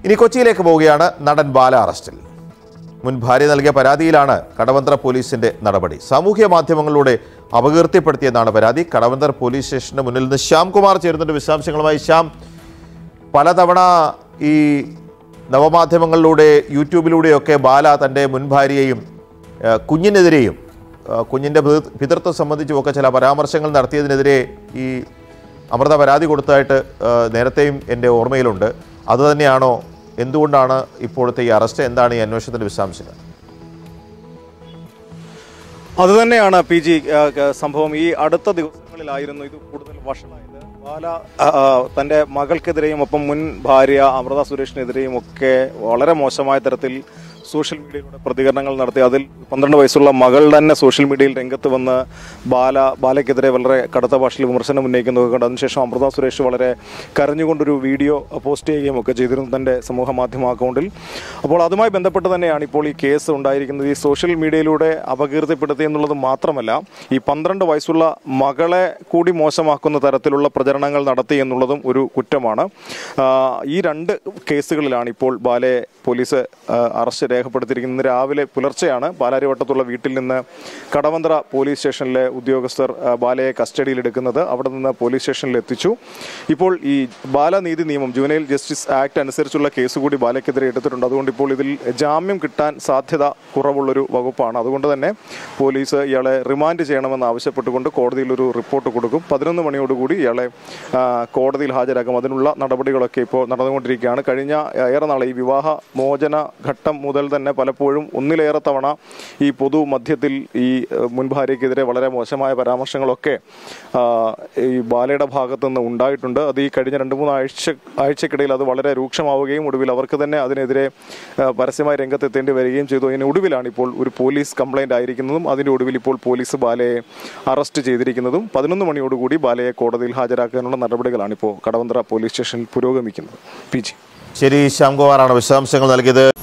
ഇനി കൊച്ചിയിലേക്ക് പോവുകയാണ് നടൻ ബാല അറസ്റ്റിൽ മുൻ ഭാര്യ നൽകിയ പരാതിയിലാണ് കടവന്ത്ര പോലീസിന്റെ നടപടി സാമൂഹ്യ മാധ്യമങ്ങളിലൂടെ അപകീർത്തിപ്പെടുത്തിയെന്നാണ് പരാതി കടവന്ത്ര പോലീസ് സ്റ്റേഷന് മുന്നിൽ നിന്ന് ശ്യാം കുമാർ ചേരുന്നുണ്ട് വിശദാംശങ്ങളുമായി ശ്യാം പലതവണ ഈ നവമാധ്യമങ്ങളിലൂടെ യൂട്യൂബിലൂടെയൊക്കെ ബാല തൻ്റെ മുൻ ഭാര്യയെയും ആ, കുഞ്ഞിനെതിരെയും ആ, കുഞ്ഞിൻ്റെ പിതൃ- പിതൃത്വം സംബന്ധിച്ചുമൊക്കെ ചില പരാമർശങ്ങൾ നടത്തിയതിനെതിരെ ഈ അമൃത പരാതി കൊടുത്തതായിട്ട് ആ, നേരത്തെയും എൻ്റെ ഓർമ്മയിലുണ്ട് അതുതന്നെയാണോ എന്തുകൊണ്ടാണ് ഇപ്പോഴത്തെ ഈ അറസ്റ്റ് എന്താണ് ഈ അന്വേഷണത്തിൻ്റെ വിശദാംശങ്ങൾ അതുതന്നെയാണ് പി ജി ആ, ക- സംഭവം ഈ അടുത്ത ദിവസങ്ങളിലായിരുന്നു ഇത് കൂടുതൽ വഷളായത് ബാല ആ, ആ, തന്റെ മകൾക്കെതിരെയും ഒപ്പം മുൻ ഭാര്യ അമൃത സുരേഷിനെതിരെയും ഒക്കെ വളരെ മോശമായ തരത്തിൽ സോഷ്യൽ മീഡിയയിലൂടെ പ്രതികരണങ്ങൾ നടത്തി അതിൽ പന്ത്രണ്ട് വയസ്സുള്ള മകൾ തന്നെ സോഷ്യൽ മീഡിയയിൽ രംഗത്ത് വന്ന് ബാല ബാലയ്ക്കെതിരെ വളരെ കടുത്ത ഭാഷയിൽ വിമർശനം ഉന്നയിക്കുന്നതൊക്കെ കണ്ട് അതിനുശേഷം അമൃത സുരേഷ് വളരെ കരഞ്ഞുകൊണ്ടൊരു വീഡിയോ പോസ്റ്റ് ചെയ്യുകയും ഒക്കെ ചെയ്തിരുന്നു തന്റെ സമൂഹ മാധ്യമ അക്കൗണ്ടിൽ അപ്പോൾ അതുമായി ബന്ധപ്പെട്ട് തന്നെയാണ് ഇപ്പോൾ ഈ കേസ് ഉണ്ടായിരിക്കുന്നത് ഈ സോഷ്യൽ മീഡിയയിലൂടെ അപകീർത്തിപ്പെടുത്തി എന്നുള്ളത് മാത്രമല്ല ഈ പന്ത്രണ്ട് വയസ്സുള്ള മകളെ കൂടി മോശമാക്കുന്ന തരത്തിലുള്ള പ്രചരണങ്ങൾ നടത്തി എന്നുള്ളതും ഒരു കുറ്റമാണ് ആ, ഈ രണ്ട് കേസുകളിലാണ് ഇപ്പോൾ ബാലയെ പോലീസ് ആ, അറസ്റ്റ് രേഖപ്പെടുത്തിയിരിക്കുന്നത് ഇന്ന് രാവിലെ പുലർച്ചെയാണ് പാലാരിവട്ടത്തുള്ള വീട്ടിൽ നിന്ന് കടവന്ത്ര പോലീസ് സ്റ്റേഷനിലെ ഉദ്യോഗസ്ഥർ ആ, ബാലയെ കസ്റ്റഡിയിലെടുക്കുന്നത് അവിടെ നിന്ന് പോലീസ് സ്റ്റേഷനിൽ എത്തിച്ചു ഇപ്പോൾ ഈ ബാലനീതി നിയമം ജുവനൈൽ ജസ്റ്റിസ് ആക്ട് അനുസരിച്ചുള്ള കേസ് കൂടി ബാലയ്ക്കെതിരെ എടുത്തിട്ടുണ്ട് അതുകൊണ്ട് ഇപ്പോൾ ഇതിൽ ജാമ്യം കിട്ടാൻ സാധ്യത കുറവുള്ളൊരു വകുപ്പാണ് അതുകൊണ്ട് തന്നെ പോലീസ് ഇയാളെ റിമാൻഡ് ചെയ്യണമെന്ന് ആവശ്യപ്പെട്ടുകൊണ്ട് കോടതിയിൽ ഒരു റിപ്പോർട്ട് കൊടുക്കും പതിനൊന്ന് മണിയോടുകൂടി ഇയാളെ ആ, കോടതിയിൽ ഹാജരാക്കും അതിനുള്ള നടപടികളൊക്കെ ഇപ്പോൾ നടന്നുകൊണ്ടിരിക്കുകയാണ് കഴിഞ്ഞ ഏറെ നാളെ ഈ വിവാഹ മോചന ഘട്ടം മുതൽ തന്നെ പലപ്പോഴും ഒന്നിലേറെ തവണ ഈ പൊതുമധ്യത്തിൽ ഈ ഏഹ്, മുൻ ഭാര്യയ്ക്കെതിരെ വളരെ മോശമായ പരാമർശങ്ങളൊക്കെ ആ, ഈ ബാലയുടെ ഭാഗത്തു നിന്ന് ഉണ്ടായിട്ടുണ്ട് അത് ഈ കഴിഞ്ഞ രണ്ട് മൂന്ന് ആഴ്ച ആഴ്ചക്കിടയിൽ അത് വളരെ രൂക്ഷമാവുകയും ഒടുവിൽ അവർക്ക് തന്നെ അതിനെതിരെ ആ, പരസ്യമായി രംഗത്തെത്തേണ്ടി വരികയും ചെയ്തു അതിന് ഒടുവിലാണ് ഇപ്പോൾ ഒരു പോലീസ് കംപ്ലൈന്റ് ആയിരിക്കുന്നതും അതിന്റെ ഒടുവിൽ ഇപ്പോൾ പോലീസ് ബാലയെ അറസ്റ്റ് ചെയ്തിരിക്കുന്നതും പതിനൊന്ന് മണിയോടുകൂടി ബാലയെ കോടതിയിൽ ഹാജരാക്കാനുള്ള നടപടികളാണ് ഇപ്പോൾ കടവന്ത്ര പോലീസ് സ്റ്റേഷനിൽ പുരോഗമിക്കുന്നത് പി ജി ശരി ശ്യാം കുമാറാണ് വിശദാംശങ്ങൾ നൽകിയത്